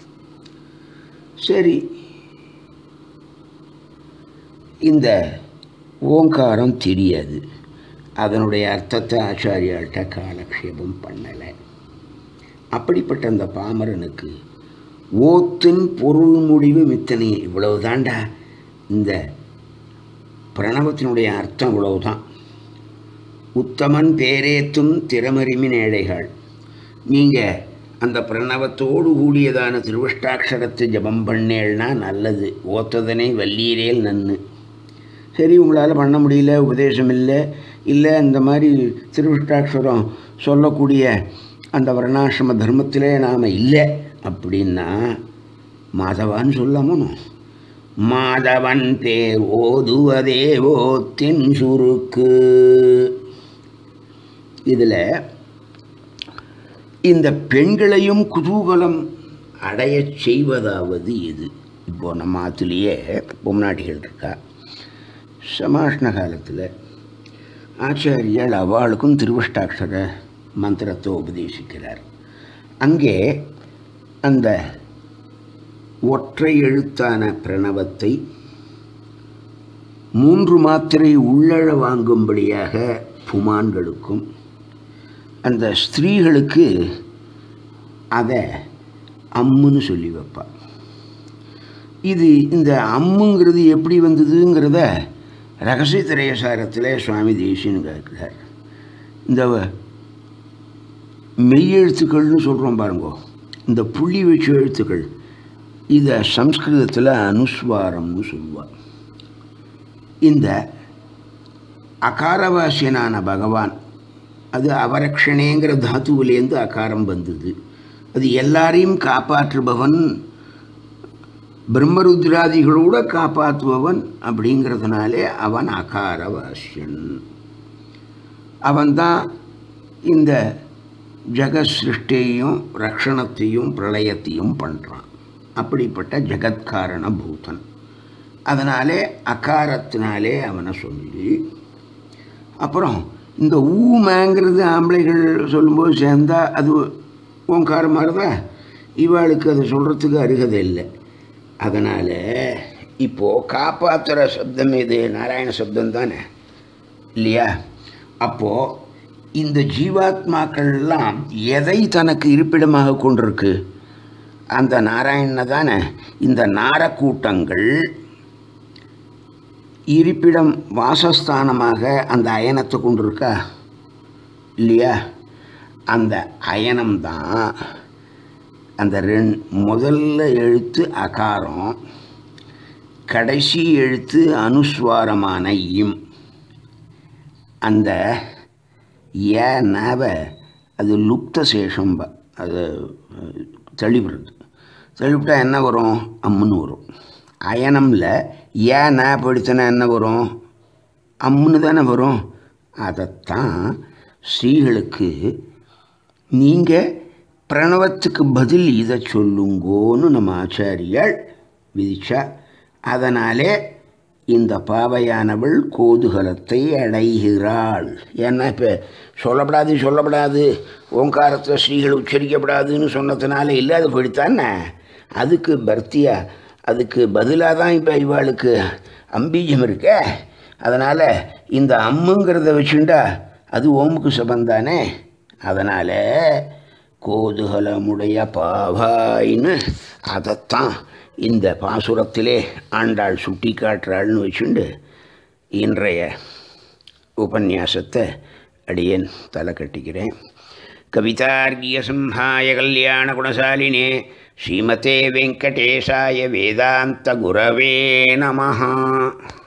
சரி இந்த ஓங்காரம் தெரியாது அதனுடைய அர்த்தத்தை ஆச்சாரியாள்கிட்ட காலக்ஷேபம் பண்ணலை அப்படிப்பட்ட அந்த பாமரனுக்கு ஓத்தின் பொருள் முடிவு மித்தனை இவ்வளவு தாண்டா இந்த பிரணவத்தினுடைய அர்த்தம் இவ்வளவுதான் உத்தமன் பேரேத்தும் திறமறிமின் ஏழைகள் நீங்கள் அந்த பிரணவத்தோடு கூடியதான திருவஷ்டாட்சரத்தை ஜபம் பண்ணேள்னா நல்லது ஓத்ததனை வல்லீரேல் நன்னு சரி உங்களால் பண்ண முடியல உபதேசம் இல்லை இல்லை இந்த மாதிரி திருவிஷ்டாட்சரம் சொல்லக்கூடிய அந்த வர்ணாசிரம தர்மத்திலே நாம் இல்லை அப்படின்னா மாதவான்னு சொல்லாமணும் மாதவன் பேர் ஓதுவதே ஓத்தின் சுருக்கு இதில் இந்த பெண்களையும் குதூகலம் அடையச் செய்வதாவது இது இப்போது நம்ம ஆற்றுலேயே பொம்நாட்டிகள் இருக்கா சமாஷ்ண காலத்தில் ஆச்சாரியால் அவளுக்கும் திருவஷ்டாட்சர மந்திரத்தை உபதேசிக்கிறார் அங்கே அந்த ஒற்றை எழுத்தான பிரணவத்தை மூன்று மாத்திரை உள்ளழ வாங்கும்படியாக புமான்களுக்கும் அந்த ஸ்திரீகளுக்கு அதை அம்முன்னு சொல்லி வைப்பாள் இது இந்த அம்முங்கிறது எப்படி வந்ததுங்கிறத ரகசிய திரையசாரத்தில் சுவாமி தேசியன்னு கேட்கிறார் இந்த மெய்யெழுத்துக்கள்னு சொல்கிறோம் பாருங்கோ இந்த புள்ளி வச்சு எழுத்துக்கள் இதை சம்ஸ்கிருதத்தில் அனுஸ்வாரம்னு சொல்லுவார் இந்த அகாரவாசியனான பகவான் அது அவரக்ஷணேங்கிற தாத்துவிலேருந்து அகாரம் வந்தது அது எல்லாரையும் காப்பாற்றுபவன் பிரம்மருத்ராதிகளோட காப்பாற்றுபவன் அப்படிங்கிறதுனாலே அவன் அகாரவாசியன் அவன்தான் இந்த ஜெகத் சிருஷ்டியையும் ரக்ஷணத்தையும் பிரளயத்தையும் பண்ணுறான் அப்படிப்பட்ட ஜெகத்காரண பூதன் அதனாலே அகாரத்தினாலே அவனை சொல்லி அப்புறம் இந்த ஊமேங்கிறது ஆம்பளைகள் சொல்லும்போது சேர்ந்தா அது ஓங்காரம் மாதிரிதான் இவாளுக்கு அதை சொல்கிறதுக்கு அருகதை இல்லை அதனால் இப்போது காப்பாற்றுற சப்தம் இது நாராயண சப்தம் தானே இல்லையா அப்போது இந்த ஜீவாத்மாக்கள்லாம் எதை தனக்கு இருப்பிடமாக கொண்டிருக்கு அந்த நாராயணனை தானே இந்த நாரக்கூட்டங்கள் இருப்பிடம் வாசஸ்தானமாக அந்த அயனத்தை கொண்டிருக்கா இல்லையா அந்த அயனம்தான் அந்த ரெண் முதல்ல எழுத்து அகாரம் கடைசி எழுத்து அனுஸ்வாரமான இம் அந்த ஏ நாவ அது லுப்த சேஷம்ப அது தெளிவுறது தெளிவிட்டா என்ன வரும் அம்முன்னு வரும் அயனமில் ஏன் ந படித்தனா என்ன வரும் அம்முன்னு தானே வரும் அதைத்தான் ஸ்ரீகளுக்கு நீங்கள் பிரணவத்துக்கு பதில் இதை சொல்லுங்கோன்னு நம்ம ஆச்சாரியால் விதிச்சா அதனாலே இந்த பாவையானவள் கோதுகலத்தை அடைகிறாள் ஏன்னா இப்போ சொல்லப்படாது சொல்லப்படாது ஓங்காரத்தை ஸ்ரீகள் உச்சரிக்கப்படாதுன்னு சொன்னதுனால இல்லாத போயிடுத்தானே அதுக்கு பர்த்தியா அதுக்கு பதிலாக தான் இப்போ இவாளுக்கு அம்பீஜம் இருக்க அதனால் இந்த அம்முங்கிறத வச்சுண்டா அது ஓமுக்கு சபந்தானே அதனால் கோதுகலமுடைய பாவாயின்னு அதைத்தான் இந்த பாசுரத்திலே ஆண்டாள் சுட்டி காட்டுறாள்னு வச்சுண்டு இன்றைய உபன்யாசத்தை அடியேன் தலை கட்டிக்கிறேன் கவிதார்கியசம்ஹாய கல்யாண குணசாலினே ஸ்ரீமதே வெங்கடேஷாய வேதாந்த குரவே நமஹா